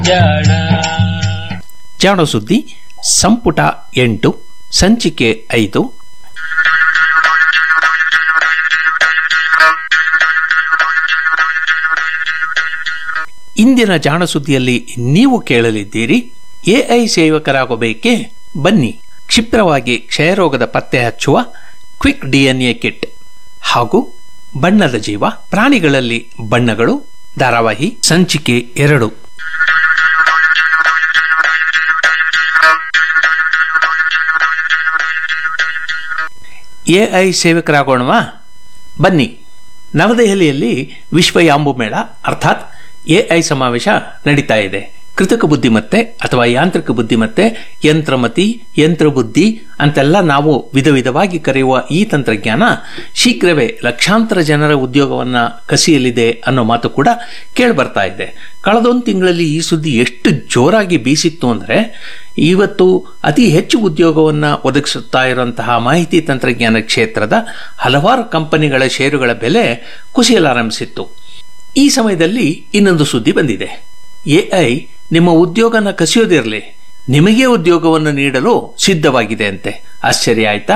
ಜಾಣ ಸುದ್ದಿ ಸಂಪುಟ ಎಂಟು ಸಂಚಿಕೆ ಐದು ಇಂದಿನ ಜಾಣ ಸುದ್ದಿಯಲ್ಲಿ ನೀವು ಕೇಳಲಿದ್ದೀರಿ ಎಐ ಸೇವಕರಾಗಬೇಕೇ ಬನ್ನಿ ಕ್ಷಿಪ್ರವಾಗಿ ಕ್ಷಯರೋಗದ ಪತ್ತೆ ಹಚ್ಚುವ ಕ್ವಿಕ್ ಡಿಎನ್ಎ ಕಿಟ್ ಹಾಗೂ ಬಣ್ಣದ ಜೀವ ಪ್ರಾಣಿಗಳಲ್ಲಿ ಬಣ್ಣಗಳು ಧಾರಾವಾಹಿ ಸಂಚಿಕೆ ಎರಡು ಎಐ ಸೇವಕರಾಗೋಣವಾ ಬನ್ನಿ ನವದೆಹಲಿಯಲ್ಲಿ ವಿಶ್ವ ಯಾಂಬು ಮೇಳ ಅರ್ಥಾತ್ ಎಐ ಸಮಾವೇಶ ನಡೀತಾ ಇದೆ ಕೃತಕ ಬುದ್ಧಿಮತ್ತೆ ಅಥವಾ ಯಾಂತ್ರಿಕ ಬುದ್ಧಿಮತ್ತೆ ಯಂತ್ರಮತಿ ಯಂತ್ರಬುದ್ಧಿ ಅಂತೆಲ್ಲ ನಾವು ವಿಧ ವಿಧವಾಗಿ ಕರೆಯುವ ಈ ತಂತ್ರಜ್ಞಾನ ಶೀಘ್ರವೇ ಲಕ್ಷಾಂತರ ಜನರ ಉದ್ಯೋಗವನ್ನ ಕಸಿಯಲಿದೆ ಅನ್ನೋ ಮಾತು ಕೂಡ ಕೇಳ್ಬರ್ತಾ ಇದೆ ಕಳೆದೊಂದು ತಿಂಗಳಲ್ಲಿ ಈ ಸುದ್ದಿ ಎಷ್ಟು ಜೋರಾಗಿ ಬೀಸಿತ್ತು ಅಂದ್ರೆ ಇವತ್ತು ಅತಿ ಹೆಚ್ಚು ಉದ್ಯೋಗವನ್ನ ಒದಗಿಸುತ್ತಾ ಇರುವಂತಹ ಮಾಹಿತಿ ತಂತ್ರಜ್ಞಾನ ಕ್ಷೇತ್ರದ ಹಲವಾರು ಕಂಪನಿಗಳ ಷೇರುಗಳ ಬೆಲೆ ಕುಸಿಯಲಾರಂಭಿಸಿತ್ತು ಈ ಸಮಯದಲ್ಲಿ ಇನ್ನೊಂದು ಸುದ್ದಿ ಬಂದಿದೆ ಎಐ ನಿಮ್ಮ ಉದ್ಯೋಗನ ಕಸಿಯೋದಿರಲಿ ನಿಮಗೆ ಉದ್ಯೋಗವನ್ನು ನೀಡಲು ಸಿದ್ಧವಾಗಿದೆ ಅಂತೆ ಆಶ್ಚರ್ಯ ಆಯ್ತಾ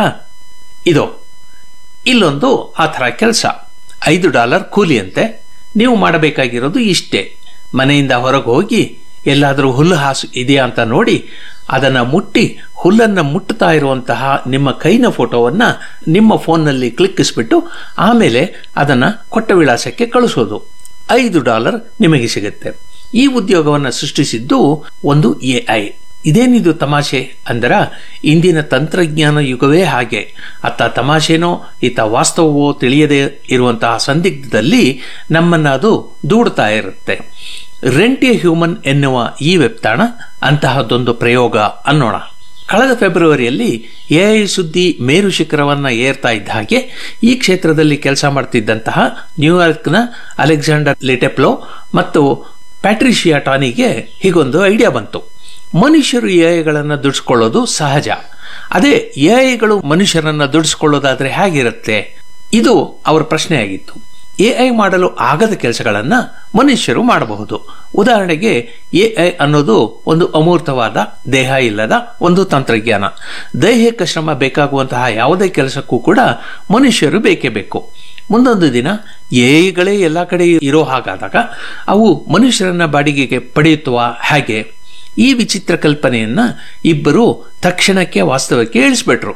ಇದು ಇಲ್ಲೊಂದು ಆ ಥರ ಕೆಲಸ ಐದು ಡಾಲರ್ ಕೂಲಿಯಂತೆ ನೀವು ಮಾಡಬೇಕಾಗಿರೋದು ಇಷ್ಟೇ ಮನೆಯಿಂದ ಹೊರಗೆ ಹೋಗಿ ಎಲ್ಲಾದರೂ ಹುಲ್ಲು ಹಾಸು ಇದೆಯಾ ಅಂತ ನೋಡಿ ಅದನ್ನ ಮುಟ್ಟಿ ಹುಲ್ಲನ್ನ ಮುಟ್ಟುತ್ತಾ ಇರುವಂತಹ ನಿಮ್ಮ ಕೈನ ಫೋಟೋವನ್ನ ನಿಮ್ಮ ಫೋನ್ನಲ್ಲಿ ಕ್ಲಿಕ್ಕಿಸ್ಬಿಟ್ಟು ಆಮೇಲೆ ಅದನ್ನ ಕೊಟ್ಟ ವಿಳಾಸಕ್ಕೆ ಕಳಿಸೋದು ಐದು ಡಾಲರ್ ನಿಮಗೆ ಸಿಗುತ್ತೆ ಈ ಉದ್ಯೋಗವನ್ನು ಸೃಷ್ಟಿಸಿದ್ದು ಒಂದು ಎಐ ಇದೇನಿದು ತಮಾಷೆ ಅಂದರ ಇಂದಿನ ತಂತ್ರಜ್ಞಾನ ಯುಗವೇ ಹಾಗೆ ಅತ್ತ ತಮಾಷೆನೋ ಇತ್ತ ವಾಸ್ತವವೋ ತಿಳಿಯದೇ ಇರುವಂತಹ ಸಂದಿಗ್ಧದಲ್ಲಿ ನಮ್ಮನ್ನ ಅದು ದೂಡ್ತಾ ಇರುತ್ತೆ ರೆಂಟ್ ಎ ಹ್ಯೂಮನ್ ಎನ್ನುವ ಈ ವೆಬ್ತಾಣ ಅಂತಹದ್ದೊಂದು ಪ್ರಯೋಗ ಅನ್ನೋಣ ಕಳೆದ ಫೆಬ್ರವರಿಯಲ್ಲಿ ಎಐ ಸುದ್ದಿ ಮೇರು ಶಿಖರವನ್ನ ಏರ್ತಾ ಇದ್ದ ಹಾಗೆ ಈ ಕ್ಷೇತ್ರದಲ್ಲಿ ಕೆಲಸ ಮಾಡ್ತಿದ್ದಂತಹ ನ್ಯೂಯಾರ್ಕ್ನ ಅಲೆಕ್ಸಾಂಡರ್ ಲಿಟೆಪ್ಲೋ ಮತ್ತು ಪ್ಯಾಟ್ರಿಷಿಯಾ ಟಾನಿಗೆ ಹೀಗೊಂದು ಐಡಿಯಾ ಬಂತು ಮನುಷ್ಯರು ಎಐಗಳನ್ನು ದುಡಿಸ್ಕೊಳ್ಳೋದು ಸಹಜ ಅದೇ ಎಐಗಳು ಮನುಷ್ಯರನ್ನ ದುಡಿಸ್ಕೊಳ್ಳೋದಾದ್ರೆ ಹೇಗಿರುತ್ತೆ ಇದು ಅವರ ಪ್ರಶ್ನೆ ಆಗಿತ್ತು ಎಐ ಮಾಡಲು ಆಗದ ಕೆಲಸಗಳನ್ನ ಮನುಷ್ಯರು ಮಾಡಬಹುದು ಉದಾಹರಣೆಗೆ ಎಐ ಅನ್ನೋದು ಒಂದು ಅಮೂರ್ತವಾದ ದೇಹ ಇಲ್ಲದ ಒಂದು ತಂತ್ರಜ್ಞಾನ ದೈಹಿಕ ಶ್ರಮ ಬೇಕಾಗುವಂತಹ ಯಾವುದೇ ಕೆಲಸಕ್ಕೂ ಕೂಡ ಮನುಷ್ಯರು ಬೇಕೇ ಬೇಕು ಮುಂದೊಂದು ದಿನ ಎಐಗಳೇ ಎಲ್ಲ ಕಡೆ ಇರೋ ಹಾಗಾದಾಗ ಅವು ಮನುಷ್ಯರನ್ನ ಬಾಡಿಗೆಗೆ ಪಡೆಯುತ್ತವ ಹಾಗೆ ಈ ವಿಚಿತ್ರ ಕಲ್ಪನೆಯನ್ನ ಇಬ್ಬರು ತಕ್ಷಣಕ್ಕೆ ವಾಸ್ತವಕ್ಕೆ ಇಳಿಸ್ಬಿಟ್ರು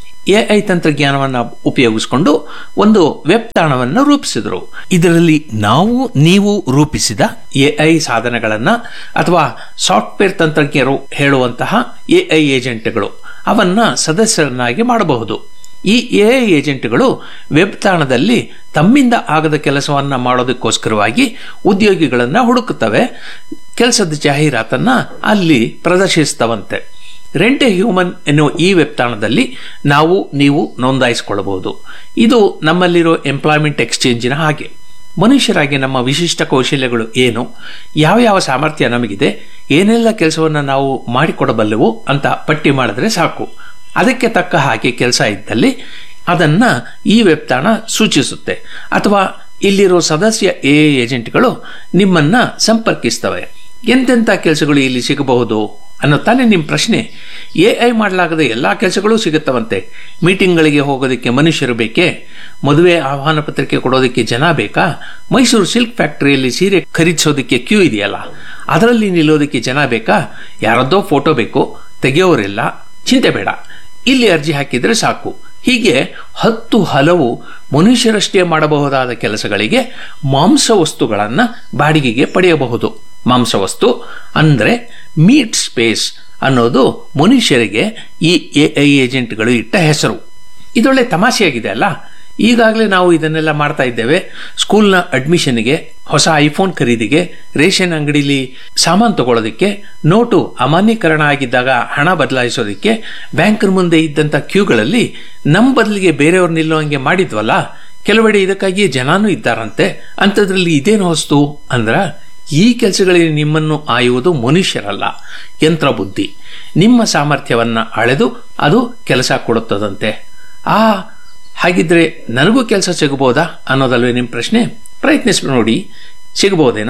ಎಐ ತಂತ್ರಜ್ಞಾನವನ್ನು ಉಪಯೋಗಿಸಿಕೊಂಡು ಒಂದು ವೆಬ್ ತಾಣವನ್ನು ರೂಪಿಸಿದರು ಇದರಲ್ಲಿ ನಾವು ನೀವು ರೂಪಿಸಿದ ಎಐ ಸಾಧನಗಳನ್ನ ಅಥವಾ ಸಾಫ್ಟ್ವೇರ್ ತಂತ್ರಜ್ಞರು ಹೇಳುವಂತಹ ಎಐ ಏಜೆಂಟ್ಗಳು ಅವನ್ನ ಸದಸ್ಯರನ್ನಾಗಿ ಮಾಡಬಹುದು ಈ ಎಐ ಏಜೆಂಟ್ಗಳು ವೆಬ್ ತಾಣದಲ್ಲಿ ತಮ್ಮಿಂದ ಆಗದ ಕೆಲಸವನ್ನ ಮಾಡೋದಕ್ಕೋಸ್ಕರವಾಗಿ ಉದ್ಯೋಗಿಗಳನ್ನ ಹುಡುಕುತ್ತವೆ ಕೆಲಸದ ಜಾಹೀರಾತನ್ನ ಅಲ್ಲಿ ಪ್ರದರ್ಶಿಸ್ತವಂತೆ ರೆಂಟ್ ಎ ಹ್ಯೂಮನ್ ಎನ್ನುವ ಈ ವೆಬ್ ತಾಣದಲ್ಲಿ ನಾವು ನೀವು ನೋಂದಾಯಿಸಿಕೊಳ್ಳಬಹುದು ಇದು ನಮ್ಮಲ್ಲಿರೋ ಎಂಪ್ಲಾಯ್ಮೆಂಟ್ ಎಕ್ಸ್ಚೇಂಜಿನ ಹಾಗೆ ಮನುಷ್ಯರಾಗಿ ನಮ್ಮ ವಿಶಿಷ್ಟ ಕೌಶಲ್ಯಗಳು ಏನು ಯಾವ ಯಾವ ಸಾಮರ್ಥ್ಯ ನಮಗಿದೆ ಏನೆಲ್ಲ ಕೆಲಸವನ್ನು ನಾವು ಮಾಡಿಕೊಡಬಲ್ಲೆವು ಅಂತ ಪಟ್ಟಿ ಮಾಡಿದ್ರೆ ಸಾಕು ಅದಕ್ಕೆ ತಕ್ಕ ಹಾಗೆ ಕೆಲಸ ಇದ್ದಲ್ಲಿ ಅದನ್ನ ಈ ವೆಬ್ ತಾಣ ಸೂಚಿಸುತ್ತೆ ಅಥವಾ ಇಲ್ಲಿರೋ ಸದಸ್ಯ ಎ ಏಜೆಂಟ್ಗಳು ನಿಮ್ಮನ್ನ ಸಂಪರ್ಕಿಸ್ತವೆ ಎಂತೆಂಥ ಕೆಲಸಗಳು ಇಲ್ಲಿ ಸಿಗಬಹುದು ಅನ್ನೋ ತಾನೇ ನಿಮ್ಮ ಪ್ರಶ್ನೆ ಎಐ ಮಾಡಲಾಗದ ಎಲ್ಲಾ ಕೆಲಸಗಳು ಸಿಗುತ್ತವಂತೆ ಮೀಟಿಂಗ್ಗಳಿಗೆ ಹೋಗೋದಕ್ಕೆ ಮನುಷ್ಯರು ಬೇಕೇ ಮದುವೆ ಆಹ್ವಾನ ಪತ್ರಿಕೆ ಕೊಡೋದಕ್ಕೆ ಜನ ಬೇಕಾ ಮೈಸೂರು ಸಿಲ್ಕ್ ಫ್ಯಾಕ್ಟರಿಯಲ್ಲಿ ಸೀರೆ ಖರೀದಿಸೋದಕ್ಕೆ ಕ್ಯೂ ಇದೆಯಲ್ಲ ಅದರಲ್ಲಿ ನಿಲ್ಲೋದಕ್ಕೆ ಜನ ಬೇಕಾ ಯಾರದ್ದೋ ಫೋಟೋ ಬೇಕು ತೆಗೆಯೋರಿಲ್ಲ ಚಿಂತೆ ಬೇಡ ಇಲ್ಲಿ ಅರ್ಜಿ ಹಾಕಿದ್ರೆ ಸಾಕು ಹೀಗೆ ಹತ್ತು ಹಲವು ಮನುಷ್ಯರಷ್ಟೇ ಮಾಡಬಹುದಾದ ಕೆಲಸಗಳಿಗೆ ಮಾಂಸ ವಸ್ತುಗಳನ್ನು ಬಾಡಿಗೆಗೆ ಪಡೆಯಬಹುದು ಮಾಂಸವಸ್ತು ಅಂದ್ರೆ ಮೀಟ್ ಸ್ಪೇಸ್ ಅನ್ನೋದು ಮನುಷ್ಯರಿಗೆ ಈ ಎಐ ಏಜೆಂಟ್ಗಳು ಇಟ್ಟ ಹೆಸರು ಇದೊಳ್ಳೆ ತಮಾಷೆಯಾಗಿದೆ ಅಲ್ಲ ಈಗಾಗಲೇ ನಾವು ಇದನ್ನೆಲ್ಲ ಮಾಡ್ತಾ ಇದ್ದೇವೆ ಸ್ಕೂಲ್ನ ಅಡ್ಮಿಷನ್ಗೆ ಹೊಸ ಐಫೋನ್ ಖರೀದಿಗೆ ರೇಷನ್ ಅಂಗಡಿಲಿ ಸಾಮಾನು ತಗೊಳ್ಳೋದಕ್ಕೆ ನೋಟು ಅಮಾನ್ಯೀಕರಣ ಆಗಿದ್ದಾಗ ಹಣ ಬದಲಾಯಿಸೋದಕ್ಕೆ ಬ್ಯಾಂಕರ್ ಮುಂದೆ ಇದ್ದಂಥ ಕ್ಯೂಗಳಲ್ಲಿ ನಮ್ಮ ಬದಲಿಗೆ ಬೇರೆಯವ್ರು ನಿಲ್ಲುವಂಗೆ ಮಾಡಿದ್ವಲ್ಲ ಕೆಲವೆಡೆ ಇದಕ್ಕಾಗಿ ಜನಾನೂ ಇದ್ದಾರಂತೆ ಅಂಥದ್ರಲ್ಲಿ ಇದೇನು ಹೊಸ್ತು ಅಂದ್ರ ಈ ಕೆಲಸಗಳಿಗೆ ನಿಮ್ಮನ್ನು ಆಯುವುದು ಮನುಷ್ಯರಲ್ಲ ಯಂತ್ರ ಬುದ್ಧಿ ನಿಮ್ಮ ಸಾಮರ್ಥ್ಯವನ್ನ ಅಳೆದು ಅದು ಕೆಲಸ ಕೊಡುತ್ತದಂತೆ ಆ ಹಾಗಿದ್ರೆ ನನಗೂ ಕೆಲಸ ಸಿಗಬಹುದಾ ಅನ್ನೋದಲ್ವೇ ನಿಮ್ಮ ಪ್ರಶ್ನೆ ಪ್ರಯತ್ನಿಸಿ ನೋಡಿ ಸಿಗಬಹುದೇನೋ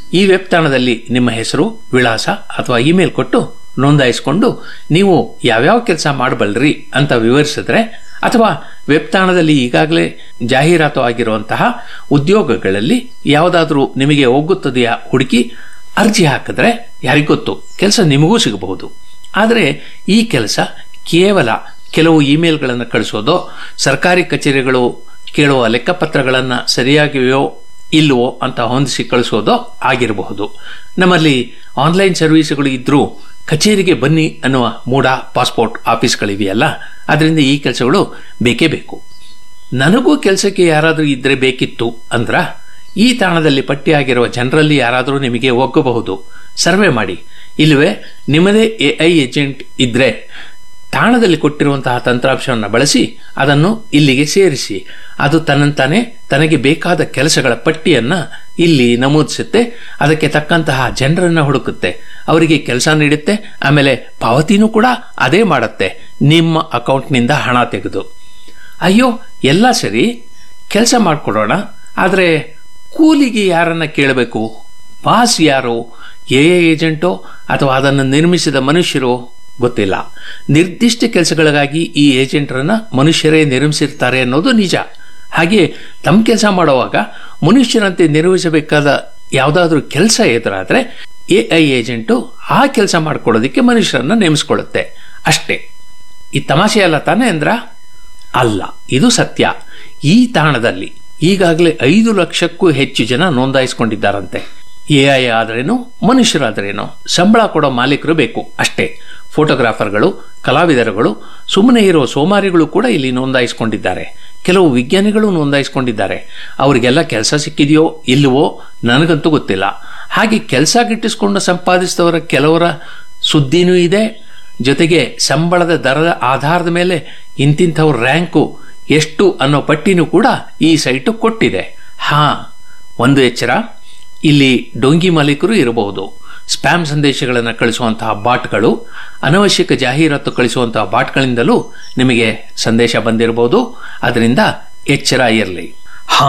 ಈ ವೆಬ್ ತಾಣದಲ್ಲಿ ನಿಮ್ಮ ಹೆಸರು ವಿಳಾಸ ಅಥವಾ ಇಮೇಲ್ ಕೊಟ್ಟು ನೋಂದಾಯಿಸಿಕೊಂಡು ನೀವು ಯಾವ್ಯಾವ ಕೆಲಸ ಮಾಡಬಲ್ರಿ ಅಂತ ವಿವರಿಸಿದ್ರೆ ಅಥವಾ ವೆಬ್ ತಾಣದಲ್ಲಿ ಈಗಾಗಲೇ ಜಾಹೀರಾತು ಆಗಿರುವಂತಹ ಉದ್ಯೋಗಗಳಲ್ಲಿ ಯಾವುದಾದ್ರೂ ನಿಮಗೆ ಒಗ್ಗುತ್ತದೆಯಾ ಹುಡುಕಿ ಅರ್ಜಿ ಹಾಕಿದ್ರೆ ಯಾರಿಗೊತ್ತು ಕೆಲಸ ನಿಮಗೂ ಸಿಗಬಹುದು ಆದರೆ ಈ ಕೆಲಸ ಕೇವಲ ಕೆಲವು ಇಮೇಲ್ಗಳನ್ನು ಕಳಿಸೋದೋ ಸರ್ಕಾರಿ ಕಚೇರಿಗಳು ಕೇಳುವ ಲೆಕ್ಕಪತ್ರಗಳನ್ನು ಸರಿಯಾಗಿವೆಯೋ ಇಲ್ಲವೋ ಅಂತ ಹೊಂದಿಸಿ ಕಳಿಸೋದೋ ಆಗಿರಬಹುದು ನಮ್ಮಲ್ಲಿ ಆನ್ಲೈನ್ ಸರ್ವಿಸ್ಗಳು ಇದ್ರೂ ಕಚೇರಿಗೆ ಬನ್ನಿ ಅನ್ನುವ ಮೂಡ ಪಾಸ್ಪೋರ್ಟ್ ಆಫೀಸ್ಗಳಿವೆಯಲ್ಲ ಅದರಿಂದ ಈ ಕೆಲಸಗಳು ಬೇಕೇ ಬೇಕು ನನಗೂ ಕೆಲಸಕ್ಕೆ ಯಾರಾದರೂ ಇದ್ರೆ ಬೇಕಿತ್ತು ಅಂದ್ರ ಈ ತಾಣದಲ್ಲಿ ಪಟ್ಟಿಯಾಗಿರುವ ಜನರಲ್ಲಿ ಯಾರಾದರೂ ನಿಮಗೆ ಒಗ್ಗಬಹುದು ಸರ್ವೆ ಮಾಡಿ ಇಲ್ಲವೇ ನಿಮ್ಮದೇ ಎಐ ಏಜೆಂಟ್ ಇದ್ರೆ ತಾಣದಲ್ಲಿ ಕೊಟ್ಟಿರುವಂತಹ ತಂತ್ರಾಂಶವನ್ನು ಬಳಸಿ ಅದನ್ನು ಇಲ್ಲಿಗೆ ಸೇರಿಸಿ ಅದು ತನ್ನಂತಾನೆ ತನಗೆ ಬೇಕಾದ ಕೆಲಸಗಳ ಪಟ್ಟಿಯನ್ನ ಇಲ್ಲಿ ನಮೂದಿಸುತ್ತೆ ಅದಕ್ಕೆ ತಕ್ಕಂತಹ ಜನರನ್ನ ಹುಡುಕುತ್ತೆ ಅವರಿಗೆ ಕೆಲಸ ನೀಡುತ್ತೆ ಆಮೇಲೆ ಪಾವತಿನೂ ಕೂಡ ಅದೇ ಮಾಡುತ್ತೆ ನಿಮ್ಮ ಅಕೌಂಟ್ನಿಂದ ಹಣ ತೆಗೆದು ಅಯ್ಯೋ ಎಲ್ಲ ಸರಿ ಕೆಲಸ ಮಾಡಿಕೊಡೋಣ ಆದರೆ ಕೂಲಿಗೆ ಯಾರನ್ನ ಕೇಳಬೇಕು ಬಾಸ್ ಯಾರು ಎ ಏಜೆಂಟೋ ಅಥವಾ ಅದನ್ನು ನಿರ್ಮಿಸಿದ ಮನುಷ್ಯರು ಗೊತ್ತಿಲ್ಲ ನಿರ್ದಿಷ್ಟ ಕೆಲಸಗಳಿಗಾಗಿ ಈ ಏಜೆಂಟರನ್ನ ಮನುಷ್ಯರೇ ನಿರ್ಮಿಸಿರ್ತಾರೆ ಅನ್ನೋದು ನಿಜ ಹಾಗೆ ತಮ್ಮ ಕೆಲಸ ಮಾಡುವಾಗ ಮನುಷ್ಯರಂತೆ ನಿರ್ವಹಿಸಬೇಕಾದ ಯಾವುದಾದ್ರೂ ಕೆಲಸ ಎದುರಾದ್ರೆ ಎ ಐ ಏಜೆಂಟು ಆ ಕೆಲಸ ಮಾಡಿಕೊಡೋದಕ್ಕೆ ಮನುಷ್ಯರನ್ನ ನೇಮಿಸ್ಕೊಳ್ಳುತ್ತೆ ಅಷ್ಟೇ ಈ ತಮಾಷೆ ಅಲ್ಲ ತಾನೇ ಅಂದ್ರ ಅಲ್ಲ ಇದು ಸತ್ಯ ಈ ತಾಣದಲ್ಲಿ ಈಗಾಗಲೇ ಐದು ಲಕ್ಷಕ್ಕೂ ಹೆಚ್ಚು ಜನ ನೋಂದಾಯಿಸಿಕೊಂಡಿದ್ದಾರಂತೆ ಎಐ ಆದ್ರೇನು ಮನುಷ್ಯರಾದ್ರೇನು ಸಂಬಳ ಕೊಡೋ ಮಾಲೀಕರು ಬೇಕು ಅಷ್ಟೇ ಫೋಟೋಗ್ರಾಫರ್ಗಳು ಕಲಾವಿದರುಗಳು ಸುಮ್ಮನೆ ಇರೋ ಸೋಮಾರಿಗಳು ಕೂಡ ಇಲ್ಲಿ ನೋಂದಾಯಿಸಿಕೊಂಡಿದ್ದಾರೆ ಕೆಲವು ವಿಜ್ಞಾನಿಗಳು ನೋಂದಾಯಿಸಿಕೊಂಡಿದ್ದಾರೆ ಅವರಿಗೆಲ್ಲ ಕೆಲಸ ಸಿಕ್ಕಿದೆಯೋ ಇಲ್ಲವೋ ನನಗಂತೂ ಗೊತ್ತಿಲ್ಲ ಹಾಗೆ ಕೆಲಸ ಗಿಟ್ಟಿಸ್ಕೊಂಡು ಸಂಪಾದಿಸಿದವರ ಕೆಲವರ ಸುದ್ದಿನೂ ಇದೆ ಜೊತೆಗೆ ಸಂಬಳದ ದರದ ಆಧಾರದ ಮೇಲೆ ಇಂತಿಂಥವ್ರ ರ್ಯಾಂಕು ಎಷ್ಟು ಅನ್ನೋ ಪಟ್ಟಿನೂ ಕೂಡ ಈ ಸೈಟು ಕೊಟ್ಟಿದೆ ಹಾ ಒಂದು ಎಚ್ಚರ ಇಲ್ಲಿ ಡೊಂಗಿ ಮಾಲೀಕರು ಇರಬಹುದು ಸ್ಪ್ಯಾಮ್ ಸಂದೇಶಗಳನ್ನು ಕಳಿಸುವಂತಹ ಬಾಟ್ಗಳು ಅನವಶ್ಯಕ ಜಾಹೀರಾತು ಕಳಿಸುವಂತಹ ಬಾಟ್ಗಳಿಂದಲೂ ನಿಮಗೆ ಸಂದೇಶ ಬಂದಿರಬಹುದು ಅದರಿಂದ ಎಚ್ಚರ ಇರಲಿ ಹಾ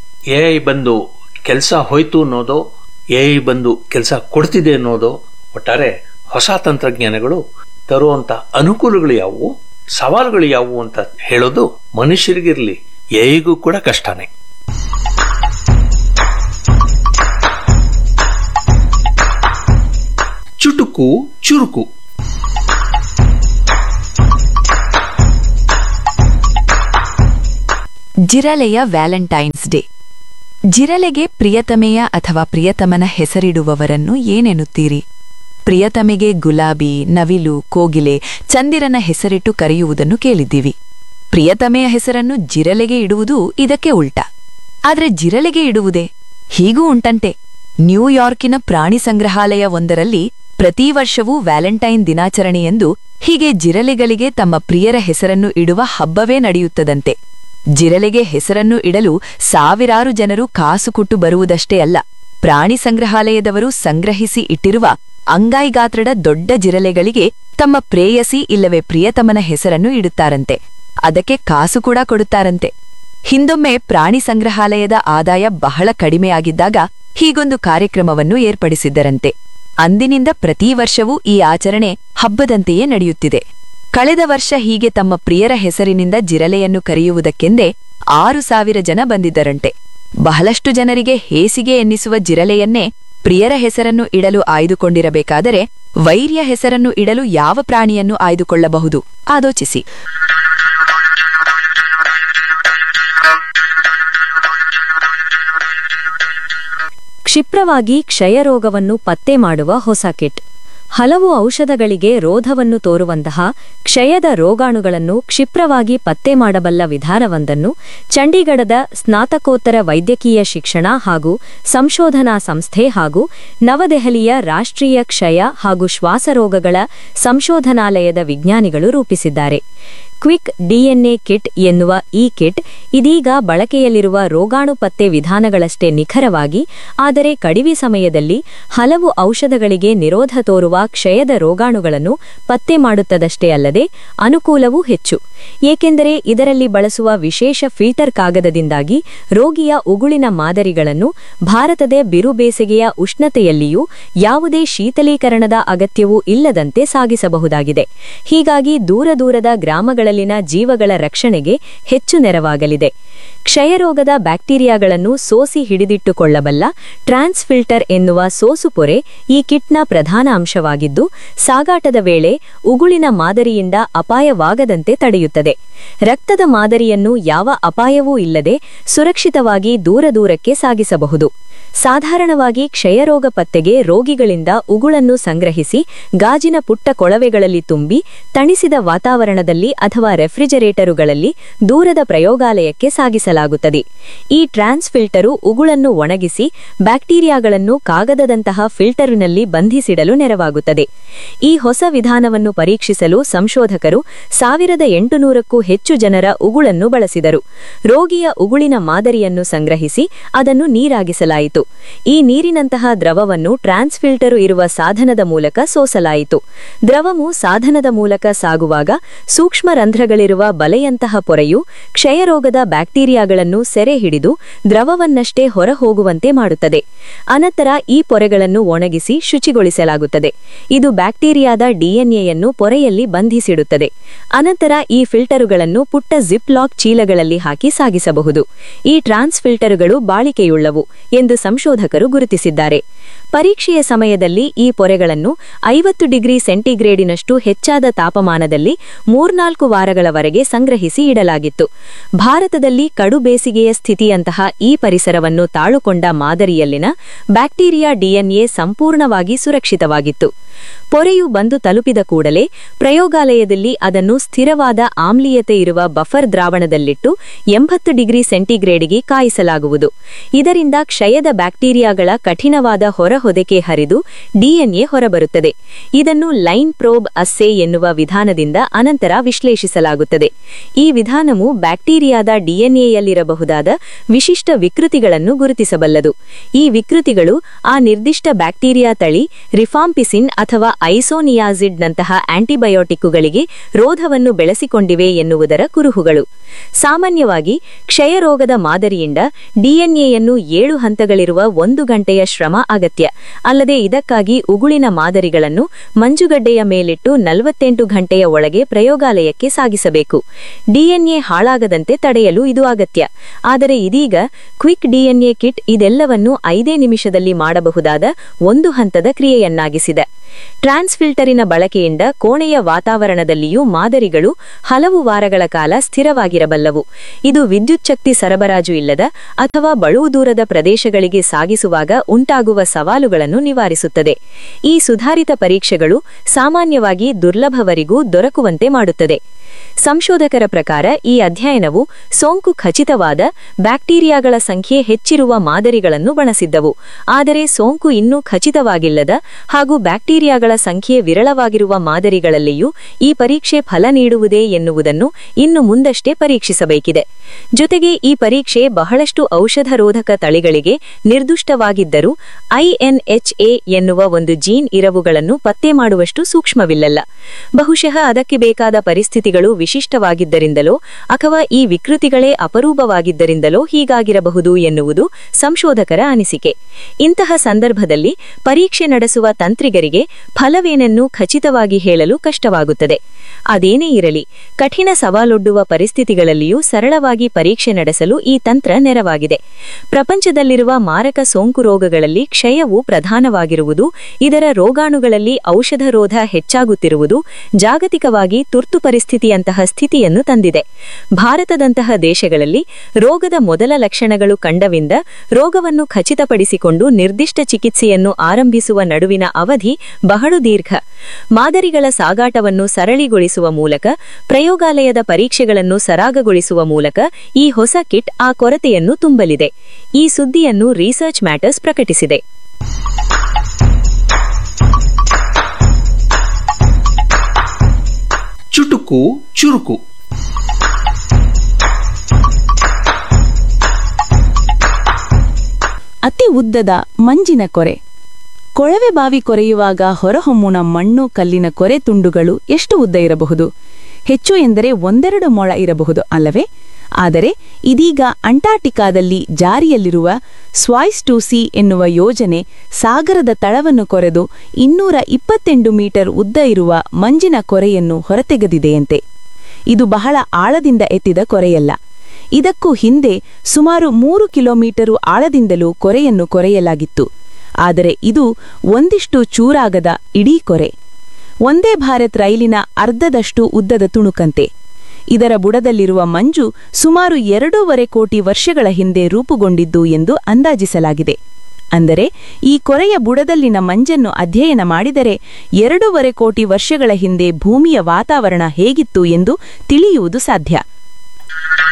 ಎ ಐ ಬಂದು ಕೆಲಸ ಹೋಯ್ತು ಅನ್ನೋದು ಎ ಐ ಬಂದು ಕೆಲಸ ಕೊಡ್ತಿದೆ ಅನ್ನೋದು ಒಟ್ಟಾರೆ ಹೊಸ ತಂತ್ರಜ್ಞಾನಗಳು ತರುವಂತ ಅನುಕೂಲಗಳು ಯಾವುವು ಸವಾಲುಗಳು ಯಾವುವು ಅಂತ ಹೇಳೋದು ಮನುಷ್ಯರಿಗಿರಲಿ ಎಐಗೂ ಕೂಡ ಕಷ್ಟನೇ ಚುಟುಕು ಚುರುಕು ಜಿರಲೆಯ ವ್ಯಾಲೆಂಟೈನ್ಸ್ ಡೇ ಜಿರಲೆಗೆ ಪ್ರಿಯತಮೆಯ ಅಥವಾ ಪ್ರಿಯತಮನ ಹೆಸರಿಡುವವರನ್ನು ಏನೆನ್ನುತ್ತೀರಿ ಪ್ರಿಯತಮೆಗೆ ಗುಲಾಬಿ ನವಿಲು ಕೋಗಿಲೆ ಚಂದಿರನ ಹೆಸರಿಟ್ಟು ಕರೆಯುವುದನ್ನು ಕೇಳಿದ್ದೀವಿ ಪ್ರಿಯತಮೆಯ ಹೆಸರನ್ನು ಜಿರಲೆಗೆ ಇಡುವುದು ಇದಕ್ಕೆ ಉಲ್ಟ ಆದ್ರೆ ಜಿರಲೆಗೆ ಇಡುವುದೇ ಹೀಗೂ ಉಂಟಂತೆ ನ್ಯೂಯಾರ್ಕಿನ ಪ್ರಾಣಿ ಸಂಗ್ರಹಾಲಯ ಒಂದರಲ್ಲಿ ಪ್ರತಿ ವರ್ಷವೂ ವ್ಯಾಲೆಂಟೈನ್ ದಿನಾಚರಣೆಯೆಂದು ಹೀಗೆ ಜಿರಲೆಗಳಿಗೆ ತಮ್ಮ ಪ್ರಿಯರ ಹೆಸರನ್ನು ಇಡುವ ಹಬ್ಬವೇ ನಡೆಯುತ್ತದಂತೆ ಜಿರಲೆಗೆ ಹೆಸರನ್ನು ಇಡಲು ಸಾವಿರಾರು ಜನರು ಕಾಸು ಕೊಟ್ಟು ಬರುವುದಷ್ಟೇ ಅಲ್ಲ ಪ್ರಾಣಿ ಸಂಗ್ರಹಾಲಯದವರು ಸಂಗ್ರಹಿಸಿ ಇಟ್ಟಿರುವ ಅಂಗಾಯಿ ಗಾತ್ರದ ದೊಡ್ಡ ಜಿರಲೆಗಳಿಗೆ ತಮ್ಮ ಪ್ರೇಯಸಿ ಇಲ್ಲವೇ ಪ್ರಿಯತಮನ ಹೆಸರನ್ನು ಇಡುತ್ತಾರಂತೆ ಅದಕ್ಕೆ ಕಾಸು ಕೂಡ ಕೊಡುತ್ತಾರಂತೆ ಹಿಂದೊಮ್ಮೆ ಪ್ರಾಣಿ ಸಂಗ್ರಹಾಲಯದ ಆದಾಯ ಬಹಳ ಕಡಿಮೆಯಾಗಿದ್ದಾಗ ಹೀಗೊಂದು ಕಾರ್ಯಕ್ರಮವನ್ನು ಏರ್ಪಡಿಸಿದ್ದರಂತೆ ಅಂದಿನಿಂದ ಪ್ರತಿ ವರ್ಷವೂ ಈ ಆಚರಣೆ ಹಬ್ಬದಂತೆಯೇ ನಡೆಯುತ್ತಿದೆ ಕಳೆದ ವರ್ಷ ಹೀಗೆ ತಮ್ಮ ಪ್ರಿಯರ ಹೆಸರಿನಿಂದ ಜಿರಲೆಯನ್ನು ಕರೆಯುವುದಕ್ಕೆಂದೇ ಆರು ಸಾವಿರ ಜನ ಬಂದಿದ್ದರಂತೆ ಬಹಳಷ್ಟು ಜನರಿಗೆ ಹೇಸಿಗೆ ಎನ್ನಿಸುವ ಜಿರಲೆಯನ್ನೇ ಪ್ರಿಯರ ಹೆಸರನ್ನು ಇಡಲು ಆಯ್ದುಕೊಂಡಿರಬೇಕಾದರೆ ವೈರ್ಯ ಹೆಸರನ್ನು ಇಡಲು ಯಾವ ಪ್ರಾಣಿಯನ್ನು ಆಯ್ದುಕೊಳ್ಳಬಹುದು ಆಲೋಚಿಸಿ ಕ್ಷಿಪ್ರವಾಗಿ ಕ್ಷಯರೋಗವನ್ನು ಪತ್ತೆ ಮಾಡುವ ಹೊಸ ಕಿಟ್ ಹಲವು ಔಷಧಗಳಿಗೆ ರೋಧವನ್ನು ತೋರುವಂತಹ ಕ್ಷಯದ ರೋಗಾಣುಗಳನ್ನು ಕ್ಷಿಪ್ರವಾಗಿ ಪತ್ತೆ ಮಾಡಬಲ್ಲ ವಿಧಾನವೊಂದನ್ನು ಚಂಡೀಗಢದ ಸ್ನಾತಕೋತ್ತರ ವೈದ್ಯಕೀಯ ಶಿಕ್ಷಣ ಹಾಗೂ ಸಂಶೋಧನಾ ಸಂಸ್ಥೆ ಹಾಗೂ ನವದೆಹಲಿಯ ರಾಷ್ಟ್ರೀಯ ಕ್ಷಯ ಹಾಗೂ ಶ್ವಾಸರೋಗಗಳ ಸಂಶೋಧನಾಲಯದ ವಿಜ್ಞಾನಿಗಳು ರೂಪಿಸಿದ್ದಾರೆ ಕ್ವಿಕ್ ಡಿಎನ್ಎ ಕಿಟ್ ಎನ್ನುವ ಈ ಕಿಟ್ ಇದೀಗ ಬಳಕೆಯಲ್ಲಿರುವ ರೋಗಾಣು ಪತ್ತೆ ವಿಧಾನಗಳಷ್ಟೇ ನಿಖರವಾಗಿ ಆದರೆ ಕಡಿಮೆ ಸಮಯದಲ್ಲಿ ಹಲವು ಔಷಧಗಳಿಗೆ ನಿರೋಧ ತೋರುವ ಕ್ಷಯದ ರೋಗಾಣುಗಳನ್ನು ಪತ್ತೆ ಮಾಡುತ್ತದಷ್ಟೇ ಅಲ್ಲದೆ ಅನುಕೂಲವೂ ಹೆಚ್ಚು ಏಕೆಂದರೆ ಇದರಲ್ಲಿ ಬಳಸುವ ವಿಶೇಷ ಫಿಲ್ಟರ್ ಕಾಗದದಿಂದಾಗಿ ರೋಗಿಯ ಉಗುಳಿನ ಮಾದರಿಗಳನ್ನು ಭಾರತದ ಬಿರುಬೇಸಿಗೆಯ ಉಷ್ಣತೆಯಲ್ಲಿಯೂ ಯಾವುದೇ ಶೀತಲೀಕರಣದ ಅಗತ್ಯವೂ ಇಲ್ಲದಂತೆ ಸಾಗಿಸಬಹುದಾಗಿದೆ ಹೀಗಾಗಿ ದೂರ ದೂರದ ಗ್ರಾಮಗಳಲ್ಲಿನ ಜೀವಗಳ ರಕ್ಷಣೆಗೆ ಹೆಚ್ಚು ನೆರವಾಗಲಿದೆ ಕ್ಷಯರೋಗದ ಬ್ಯಾಕ್ಟೀರಿಯಾಗಳನ್ನು ಸೋಸಿ ಹಿಡಿದಿಟ್ಟುಕೊಳ್ಳಬಲ್ಲ ಟ್ರಾನ್ಸ್ಫಿಲ್ಟರ್ ಎನ್ನುವ ಸೋಸು ಪೊರೆ ಈ ಕಿಟ್ನ ಪ್ರಧಾನ ಅಂಶವಾಗಿದ್ದು ಸಾಗಾಟದ ವೇಳೆ ಉಗುಳಿನ ಮಾದರಿಯಿಂದ ಅಪಾಯವಾಗದಂತೆ ತಡೆಯುತ್ತದೆ ರಕ್ತದ ಮಾದರಿಯನ್ನು ಯಾವ ಅಪಾಯವೂ ಇಲ್ಲದೆ ಸುರಕ್ಷಿತವಾಗಿ ದೂರ ದೂರಕ್ಕೆ ಸಾಗಿಸಬಹುದು ಸಾಧಾರಣವಾಗಿ ಕ್ಷಯರೋಗ ಪತ್ತೆಗೆ ರೋಗಿಗಳಿಂದ ಉಗುಳನ್ನು ಸಂಗ್ರಹಿಸಿ ಗಾಜಿನ ಪುಟ್ಟ ಕೊಳವೆಗಳಲ್ಲಿ ತುಂಬಿ ತಣಿಸಿದ ವಾತಾವರಣದಲ್ಲಿ ಅಥವಾ ರೆಫ್ರಿಜರೇಟರುಗಳಲ್ಲಿ ದೂರದ ಪ್ರಯೋಗಾಲಯಕ್ಕೆ ಸಾಗಿಸಲಾಗುತ್ತದೆ ಈ ಟ್ರಾನ್ಸ್ ಫಿಲ್ಟರು ಉಗುಳನ್ನು ಒಣಗಿಸಿ ಬ್ಯಾಕ್ಟೀರಿಯಾಗಳನ್ನು ಕಾಗದದಂತಹ ಫಿಲ್ಟರಿನಲ್ಲಿ ಬಂಧಿಸಿಡಲು ನೆರವಾಗುತ್ತದೆ ಈ ಹೊಸ ವಿಧಾನವನ್ನು ಪರೀಕ್ಷಿಸಲು ಸಂಶೋಧಕರು ಸಾವಿರದ ಎಂಟುನೂರಕ್ಕೂ ಹೆಚ್ಚು ಜನರ ಉಗುಳನ್ನು ಬಳಸಿದರು ರೋಗಿಯ ಉಗುಳಿನ ಮಾದರಿಯನ್ನು ಸಂಗ್ರಹಿಸಿ ಅದನ್ನು ನೀರಾಗಿಸಲಾಯಿತು ಈ ನೀರಿನಂತಹ ದ್ರವವನ್ನು ಟ್ರಾನ್ಸ್ಫಿಲ್ಟರು ಇರುವ ಸಾಧನದ ಮೂಲಕ ಸೋಸಲಾಯಿತು ದ್ರವವು ಸಾಧನದ ಮೂಲಕ ಸಾಗುವಾಗ ಸೂಕ್ಷ್ಮ ರಂಧ್ರಗಳಿರುವ ಬಲೆಯಂತಹ ಪೊರೆಯು ಕ್ಷಯರೋಗದ ಬ್ಯಾಕ್ಟೀರಿಯಾಗಳನ್ನು ಸೆರೆ ಹಿಡಿದು ದ್ರವವನ್ನಷ್ಟೇ ಹೊರಹೋಗುವಂತೆ ಮಾಡುತ್ತದೆ ಅನಂತರ ಈ ಪೊರೆಗಳನ್ನು ಒಣಗಿಸಿ ಶುಚಿಗೊಳಿಸಲಾಗುತ್ತದೆ ಇದು ಬ್ಯಾಕ್ಟೀರಿಯಾದ ಡಿಎನ್ಎಯನ್ನು ಪೊರೆಯಲ್ಲಿ ಬಂಧಿಸಿಡುತ್ತದೆ ಅನಂತರ ಈ ಫಿಲ್ಟರುಗಳನ್ನು ಪುಟ್ಟ ಜಿಪ್ ಲಾಕ್ ಚೀಲಗಳಲ್ಲಿ ಹಾಕಿ ಸಾಗಿಸಬಹುದು ಈ ಟ್ರಾನ್ಸ್ ಫಿಲ್ಟರುಗಳು ಬಾಳಿಕೆಯುಳ್ಳವು ಎಂದು ಸಂಶೋಧಕರು ಗುರುತಿಸಿದ್ದಾರೆ ಪರೀಕ್ಷೆಯ ಸಮಯದಲ್ಲಿ ಈ ಪೊರೆಗಳನ್ನು ಐವತ್ತು ಡಿಗ್ರಿ ಸೆಂಟಿಗ್ರೇಡಿನಷ್ಟು ಹೆಚ್ಚಾದ ತಾಪಮಾನದಲ್ಲಿ ಮೂರ್ನಾಲ್ಕು ವಾರಗಳವರೆಗೆ ಸಂಗ್ರಹಿಸಿ ಇಡಲಾಗಿತ್ತು ಭಾರತದಲ್ಲಿ ಕಡು ಬೇಸಿಗೆಯ ಸ್ಥಿತಿಯಂತಹ ಈ ಪರಿಸರವನ್ನು ತಾಳುಕೊಂಡ ಮಾದರಿಯಲ್ಲಿನ ಬ್ಯಾಕ್ಟೀರಿಯಾ ಡಿಎನ್ಎ ಸಂಪೂರ್ಣವಾಗಿ ಸುರಕ್ಷಿತವಾಗಿತ್ತು ಪೊರೆಯು ಬಂದು ತಲುಪಿದ ಕೂಡಲೇ ಪ್ರಯೋಗಾಲಯದಲ್ಲಿ ಅದನ್ನು ಸ್ಥಿರವಾದ ಆಮ್ಲೀಯತೆ ಇರುವ ಬಫರ್ ದ್ರಾವಣದಲ್ಲಿಟ್ಟು ಎಂಬತ್ತು ಡಿಗ್ರಿ ಸೆಂಟಿಗ್ರೇಡ್ಗೆ ಕಾಯಿಸಲಾಗುವುದು ಇದರಿಂದ ಕ್ಷಯದ ಬ್ಯಾಕ್ಟೀರಿಯಾಗಳ ಕಠಿಣವಾದ ಹೊರಹೊದಕೆ ಹರಿದು ಡಿಎನ್ಎ ಹೊರಬರುತ್ತದೆ ಇದನ್ನು ಲೈನ್ ಪ್ರೋಬ್ ಅಸ್ಸೆ ಎನ್ನುವ ವಿಧಾನದಿಂದ ಅನಂತರ ವಿಶ್ಲೇಷಿಸಲಾಗುತ್ತದೆ ಈ ವಿಧಾನವು ಬ್ಯಾಕ್ಟೀರಿಯಾದ ಡಿಎನ್ಎಯಲ್ಲಿರಬಹುದಾದ ವಿಶಿಷ್ಟ ವಿಕೃತಿಗಳನ್ನು ಗುರುತಿಸಬಲ್ಲದು ಈ ವಿಕೃತಿಗಳು ಆ ನಿರ್ದಿಷ್ಟ ಬ್ಯಾಕ್ಟೀರಿಯಾ ತಳಿ ರಿಫಾಂಪಿಸಿನ್ ಅಥವಾ ಐಸೋನಿಯಾಸಿಡ್ನಂತಹ ಆಂಟಿಬಯೋಟಿಕ್ಕುಗಳಿಗೆ ರೋಧವನ್ನು ಬೆಳೆಸಿಕೊಂಡಿವೆ ಎನ್ನುವುದರ ಕುರುಹುಗಳು ಸಾಮಾನ್ಯವಾಗಿ ಕ್ಷಯರೋಗದ ಮಾದರಿಯಿಂದ ಡಿಎನ್ಎಯನ್ನು ಏಳು ಹಂತಗಳಿರುವ ಒಂದು ಗಂಟೆಯ ಶ್ರಮ ಅಗತ್ಯ ಅಲ್ಲದೆ ಇದಕ್ಕಾಗಿ ಉಗುಳಿನ ಮಾದರಿಗಳನ್ನು ಮಂಜುಗಡ್ಡೆಯ ಮೇಲಿಟ್ಟು ನಲವತ್ತೆಂಟು ಗಂಟೆಯ ಒಳಗೆ ಪ್ರಯೋಗಾಲಯಕ್ಕೆ ಸಾಗಿಸಬೇಕು ಡಿಎನ್ಎ ಹಾಳಾಗದಂತೆ ತಡೆಯಲು ಇದು ಅಗತ್ಯ ಆದರೆ ಇದೀಗ ಕ್ವಿಕ್ ಡಿಎನ್ಎ ಕಿಟ್ ಇದೆಲ್ಲವನ್ನೂ ಐದೇ ನಿಮಿಷದಲ್ಲಿ ಮಾಡಬಹುದಾದ ಒಂದು ಹಂತದ ಕ್ರಿಯೆಯನ್ನಾಗಿಸಿದೆ ಟ್ರಾನ್ಸ್ಫಿಲ್ಟರಿನ ಬಳಕೆಯಿಂದ ಕೋಣೆಯ ವಾತಾವರಣದಲ್ಲಿಯೂ ಮಾದರಿಗಳು ಹಲವು ವಾರಗಳ ಕಾಲ ಸ್ಥಿರವಾಗಿರಬಲ್ಲವು ಇದು ವಿದ್ಯುತ್ ಶಕ್ತಿ ಸರಬರಾಜು ಇಲ್ಲದ ಅಥವಾ ಬಳುವು ದೂರದ ಪ್ರದೇಶಗಳಿಗೆ ಸಾಗಿಸುವಾಗ ಉಂಟಾಗುವ ಸವಾಲುಗಳನ್ನು ನಿವಾರಿಸುತ್ತದೆ ಈ ಸುಧಾರಿತ ಪರೀಕ್ಷೆಗಳು ಸಾಮಾನ್ಯವಾಗಿ ದುರ್ಲಭವರಿಗೂ ದೊರಕುವಂತೆ ಮಾಡುತ್ತದೆ ಸಂಶೋಧಕರ ಪ್ರಕಾರ ಈ ಅಧ್ಯಯನವು ಸೋಂಕು ಖಚಿತವಾದ ಬ್ಯಾಕ್ಟೀರಿಯಾಗಳ ಸಂಖ್ಯೆ ಹೆಚ್ಚಿರುವ ಮಾದರಿಗಳನ್ನು ಬಳಸಿದ್ದವು ಆದರೆ ಸೋಂಕು ಇನ್ನೂ ಖಚಿತವಾಗಿಲ್ಲದ ಹಾಗೂ ಬ್ಯಾಕ್ಟೀರಿಯಾಗಳ ಸಂಖ್ಯೆ ವಿರಳವಾಗಿರುವ ಮಾದರಿಗಳಲ್ಲಿಯೂ ಈ ಪರೀಕ್ಷೆ ಫಲ ನೀಡುವುದೇ ಎನ್ನುವುದನ್ನು ಇನ್ನು ಮುಂದಷ್ಟೇ ಪರೀಕ್ಷಿಸಬೇಕಿದೆ ಜೊತೆಗೆ ಈ ಪರೀಕ್ಷೆ ಬಹಳಷ್ಟು ಔಷಧರೋಧಕ ತಳಿಗಳಿಗೆ ನಿರ್ದುಷ್ಟವಾಗಿದ್ದರೂ ಐಎನ್ಎಚ್ಎ ಎನ್ನುವ ಒಂದು ಜೀನ್ ಇರವುಗಳನ್ನು ಪತ್ತೆ ಮಾಡುವಷ್ಟು ಸೂಕ್ಷ್ಮವಿಲ್ಲಲ್ಲ ಬಹುಶಃ ಅದಕ್ಕೆ ಬೇಕಾದ ಪರಿಸ್ಥಿತಿಗಳು ವಿಶಿಷ್ಟವಾಗಿದ್ದರಿಂದಲೋ ಅಥವಾ ಈ ವಿಕೃತಿಗಳೇ ಅಪರೂಪವಾಗಿದ್ದರಿಂದಲೋ ಹೀಗಾಗಿರಬಹುದು ಎನ್ನುವುದು ಸಂಶೋಧಕರ ಅನಿಸಿಕೆ ಇಂತಹ ಸಂದರ್ಭದಲ್ಲಿ ಪರೀಕ್ಷೆ ನಡೆಸುವ ತಂತ್ರಿಗರಿಗೆ ಫಲವೇನೆನ್ನು ಖಚಿತವಾಗಿ ಹೇಳಲು ಕಷ್ಟವಾಗುತ್ತದೆ ಅದೇನೇ ಇರಲಿ ಕಠಿಣ ಸವಾಲೊಡ್ಡುವ ಪರಿಸ್ಥಿತಿಗಳಲ್ಲಿಯೂ ಸರಳವಾಗಿ ಪರೀಕ್ಷೆ ನಡೆಸಲು ಈ ತಂತ್ರ ನೆರವಾಗಿದೆ ಪ್ರಪಂಚದಲ್ಲಿರುವ ಮಾರಕ ಸೋಂಕು ರೋಗಗಳಲ್ಲಿ ಕ್ಷಯವು ಪ್ರಧಾನವಾಗಿರುವುದು ಇದರ ರೋಗಾಣುಗಳಲ್ಲಿ ಔಷಧ ರೋಧ ಹೆಚ್ಚಾಗುತ್ತಿರುವುದು ಜಾಗತಿಕವಾಗಿ ತುರ್ತು ಪರಿಸ್ಥಿತಿಯಂತಹ ಸ್ಥಿತಿಯನ್ನು ತಂದಿದೆ ಭಾರತದಂತಹ ದೇಶಗಳಲ್ಲಿ ರೋಗದ ಮೊದಲ ಲಕ್ಷಣಗಳು ಕಂಡವಿಂದ ರೋಗವನ್ನು ಖಚಿತಪಡಿಸಿಕೊಂಡು ನಿರ್ದಿಷ್ಟ ಚಿಕಿತ್ಸೆಯನ್ನು ಆರಂಭಿಸುವ ನಡುವಿನ ಅವಧಿ ಬಹಳ ದೀರ್ಘ ಮಾದರಿಗಳ ಸಾಗಾಟವನ್ನು ಸರಳಿಗೊಳಿಸುವ ಮೂಲಕ ಪ್ರಯೋಗಾಲಯದ ಪರೀಕ್ಷೆಗಳನ್ನು ಸರಾಗಗೊಳಿಸುವ ಮೂಲಕ ಈ ಹೊಸ ಕಿಟ್ ಆ ಕೊರತೆಯನ್ನು ತುಂಬಲಿದೆ ಈ ಸುದ್ದಿಯನ್ನು ರಿಸರ್ಚ್ ಮ್ಯಾಟರ್ಸ್ ಪ್ರಕಟಿಸಿದೆ ಚುಟುಕು ಚುರುಕು ಅತಿ ಉದ್ದದ ಮಂಜಿನ ಕೊರೆ ಕೊಳವೆ ಬಾವಿ ಕೊರೆಯುವಾಗ ಹೊರಹೊಮ್ಮುಣ ಮಣ್ಣು ಕಲ್ಲಿನ ಕೊರೆ ತುಂಡುಗಳು ಎಷ್ಟು ಉದ್ದ ಇರಬಹುದು ಹೆಚ್ಚು ಎಂದರೆ ಒಂದೆರಡು ಮೊಳ ಇರಬಹುದು ಅಲ್ಲವೇ ಆದರೆ ಇದೀಗ ಅಂಟಾರ್ಟಿಕಾದಲ್ಲಿ ಜಾರಿಯಲ್ಲಿರುವ ಸ್ವಾಯ್ಸ್ ಟು ಸಿ ಎನ್ನುವ ಯೋಜನೆ ಸಾಗರದ ತಳವನ್ನು ಕೊರೆದು ಇನ್ನೂರ ಇಪ್ಪತ್ತೆಂಟು ಮೀಟರ್ ಉದ್ದ ಇರುವ ಮಂಜಿನ ಕೊರೆಯನ್ನು ಹೊರತೆಗೆದಿದೆಯಂತೆ ಇದು ಬಹಳ ಆಳದಿಂದ ಎತ್ತಿದ ಕೊರೆಯಲ್ಲ ಇದಕ್ಕೂ ಹಿಂದೆ ಸುಮಾರು ಮೂರು ಕಿಲೋಮೀಟರು ಆಳದಿಂದಲೂ ಕೊರೆಯನ್ನು ಕೊರೆಯಲಾಗಿತ್ತು ಆದರೆ ಇದು ಒಂದಿಷ್ಟು ಚೂರಾಗದ ಇಡೀ ಕೊರೆ ಒಂದೇ ಭಾರತ್ ರೈಲಿನ ಅರ್ಧದಷ್ಟು ಉದ್ದದ ತುಣುಕಂತೆ ಇದರ ಬುಡದಲ್ಲಿರುವ ಮಂಜು ಸುಮಾರು ಎರಡೂವರೆ ಕೋಟಿ ವರ್ಷಗಳ ಹಿಂದೆ ರೂಪುಗೊಂಡಿದ್ದು ಎಂದು ಅಂದಾಜಿಸಲಾಗಿದೆ ಅಂದರೆ ಈ ಕೊರೆಯ ಬುಡದಲ್ಲಿನ ಮಂಜನ್ನು ಅಧ್ಯಯನ ಮಾಡಿದರೆ ಎರಡೂವರೆ ಕೋಟಿ ವರ್ಷಗಳ ಹಿಂದೆ ಭೂಮಿಯ ವಾತಾವರಣ ಹೇಗಿತ್ತು ಎಂದು ತಿಳಿಯುವುದು ಸಾಧ್ಯ